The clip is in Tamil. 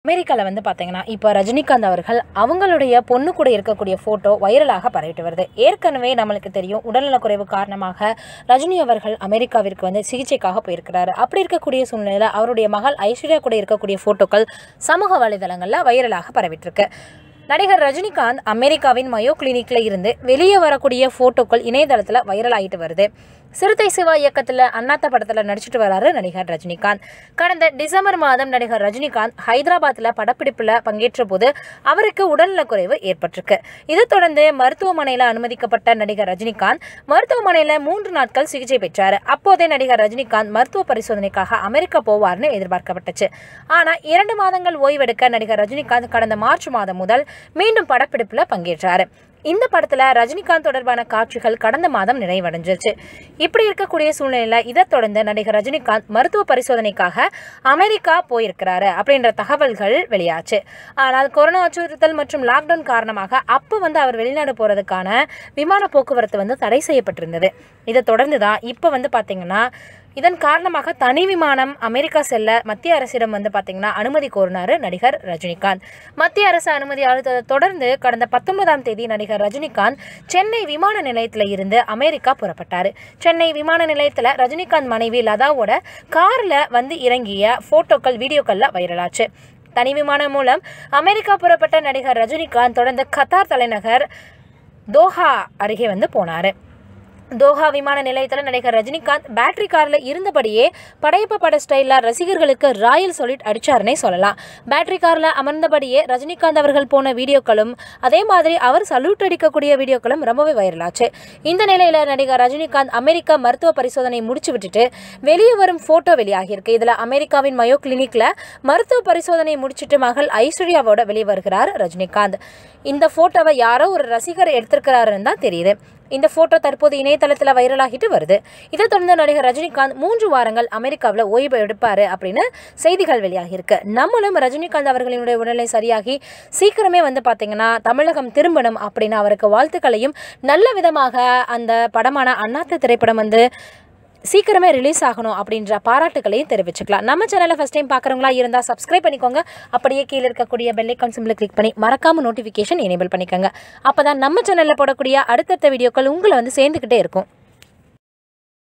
அமெரிக்காவில் வந்து பார்த்தீங்கன்னா இப்போ ரஜினிகாந்த் அவர்கள் அவங்களுடைய பொண்ணு கூட இருக்கக்கூடிய ஃபோட்டோ வைரலாக பரவிட்டு வருது ஏற்கனவே நம்மளுக்கு தெரியும் உடல்நலக்குறைவு காரணமாக ரஜினி அவர்கள் அமெரிக்காவிற்கு வந்து சிகிச்சைக்காக போயிருக்கிறாரு அப்படி இருக்கக்கூடிய சூழ்நிலையில் அவருடைய மகள் ஐஸ்வர்யா கூட இருக்கக்கூடிய ஃபோட்டோக்கள் சமூக வலைதளங்களில் வைரலாக பரவிட்டு இருக்கு நடிகர் ரஜினிகாந்த் அமெரிக்காவின் மயோ கிளினிக்ல இருந்து வெளியே வரக்கூடிய ஃபோட்டோக்கள் இணையதளத்தில் வைரல் ஆகிட்டு வருது சிறுத்தை சிவா இயக்கத்தில் அண்ணாத்த படத்தில் நடிச்சிட்டு வராரு நடிகர் ரஜினிகாந்த் கடந்த டிசம்பர் மாதம் நடிகர் ரஜினிகாந்த் ஹைதராபாத்தில் படப்பிடிப்பில் பங்கேற்ற போது அவருக்கு உடல்நலக்குறைவு ஏற்பட்டிருக்கு இதைத் தொடர்ந்து மருத்துவமனையில் அனுமதிக்கப்பட்ட நடிகர் ரஜினிகாந்த் மருத்துவமனையில் மூன்று நாட்கள் சிகிச்சை பெற்றார் அப்போதே நடிகர் ரஜினிகாந்த் மருத்துவ பரிசோதனைக்காக அமெரிக்கா போவார்னு எதிர்பார்க்கப்பட்டுச்சு ஆனால் இரண்டு மாதங்கள் ஓய்வெடுக்க நடிகர் ரஜினிகாந்த் கடந்த மார்ச் மாதம் முதல் மீண்டும் படப்பிடிப்பில் பங்கேற்றார் இந்த படத்தில் ரஜினிகாந்த் தொடர்பான காட்சிகள் கடந்த மாதம் நிறைவடைஞ்சிருச்சு இப்படி இருக்கக்கூடிய சூழ்நிலையில் இதை தொடர்ந்து நடிகர் ரஜினிகாந்த் மருத்துவ பரிசோதனைக்காக அமெரிக்கா போயிருக்கிறாரு அப்படின்ற தகவல்கள் வெளியாச்சு ஆனால் கொரோனா அச்சுறுத்தல் மற்றும் லாக்டவுன் காரணமாக அப்போ வந்து அவர் வெளிநாடு போகிறதுக்கான விமான போக்குவரத்து வந்து தடை செய்யப்பட்டிருந்தது இதை தொடர்ந்து தான் இப்போ வந்து பார்த்தீங்கன்னா இதன் காரணமாக தனி விமானம் அமெரிக்கா செல்ல மத்திய அரசிடம் வந்து பார்த்தீங்கன்னா அனுமதி கோரினார் நடிகர் ரஜினிகாந்த் மத்திய அரசு அனுமதி அளித்ததை தொடர்ந்து கடந்த பத்தொன்பதாம் தேதி நடிகர் ரஜினிகாந்த் சென்னை விமான நிலையத்தில் இருந்து அமெரிக்கா புறப்பட்டார் சென்னை விமான நிலையத்தில் ரஜினிகாந்த் மனைவி லதாவோட காரில் வந்து இறங்கிய ஃபோட்டோக்கள் வீடியோக்களில் வைரலாச்சு தனி விமானம் மூலம் அமெரிக்கா புறப்பட்ட நடிகர் ரஜினிகாந்த் தொடர்ந்து கத்தார் தலைநகர் தோஹா அருகே வந்து போனார் தோஹா விமான நிலையத்தில் நடிகர் ரஜினிகாந்த் பேட்டரி காரில் இருந்தபடியே படையப்ப பட ஸ்டைலில் ரசிகர்களுக்கு ராயல் சொல்லிட் அடிச்சாருன்னே சொல்லலாம் பேட்டரி காரில் அமர்ந்தபடியே ரஜினிகாந்த் அவர்கள் போன வீடியோக்களும் அதே மாதிரி அவர் சல்யூட் அடிக்கக்கூடிய வீடியோக்களும் ரொம்பவே வைரலாச்சு இந்த நிலையில் நடிகர் ரஜினிகாந்த் அமெரிக்கா மருத்துவ பரிசோதனை முடிச்சு விட்டுட்டு வெளியே வரும் ஃபோட்டோ வெளியாகியிருக்கு இதில் அமெரிக்காவின் மயோ கிளினிக்கில் மருத்துவ பரிசோதனை முடிச்சிட்டு மகள் ஐஸ்வர்யாவோட வெளியே வருகிறார் ரஜினிகாந்த் இந்த ஃபோட்டோவை யாரோ ஒரு ரசிகர் எடுத்திருக்கிறாருன்னு தான் தெரியுது இந்த ஃபோட்டோ தற்போது இணையதளத்தில் வைரலாகிட்டு வருது இதை தொடர்ந்து நடிகர் ரஜினிகாந்த் மூன்று வாரங்கள் அமெரிக்காவில் ஓய்வு எடுப்பார் அப்படின்னு செய்திகள் வெளியாகியிருக்கு நம்மளும் ரஜினிகாந்த் அவர்களினுடைய உடல்நிலை சரியாகி சீக்கிரமே வந்து பார்த்தீங்கன்னா தமிழகம் திரும்பணும் அப்படின்னு அவருக்கு வாழ்த்துக்களையும் நல்ல விதமாக அந்த படமான அண்ணாத்த திரைப்படம் வந்து சீக்கிரமே ரிலீஸ் ஆகணும் அப்படின்ற பாராட்டுகளையும் தெரிவிச்சுக்கலாம் நம்ம சேனலை ஃபஸ்ட் டைம் பார்க்குறவங்களா இருந்தால் சப்ஸ்கிரைப் பண்ணிக்கோங்க அப்படியே கீழே இருக்கக்கூடிய பெல் ஐக்கான் சிம்பிளை கிளிக் பண்ணி மறக்காமல் நோட்டிஃபிகேஷன் எனேபிள் பண்ணிக்கோங்க அப்போ தான் நம்ம சேனலில் போடக்கூடிய அடுத்தடுத்த வீடியோக்கள் உங்களை வந்து சேர்ந்துக்கிட்டே இருக்கும்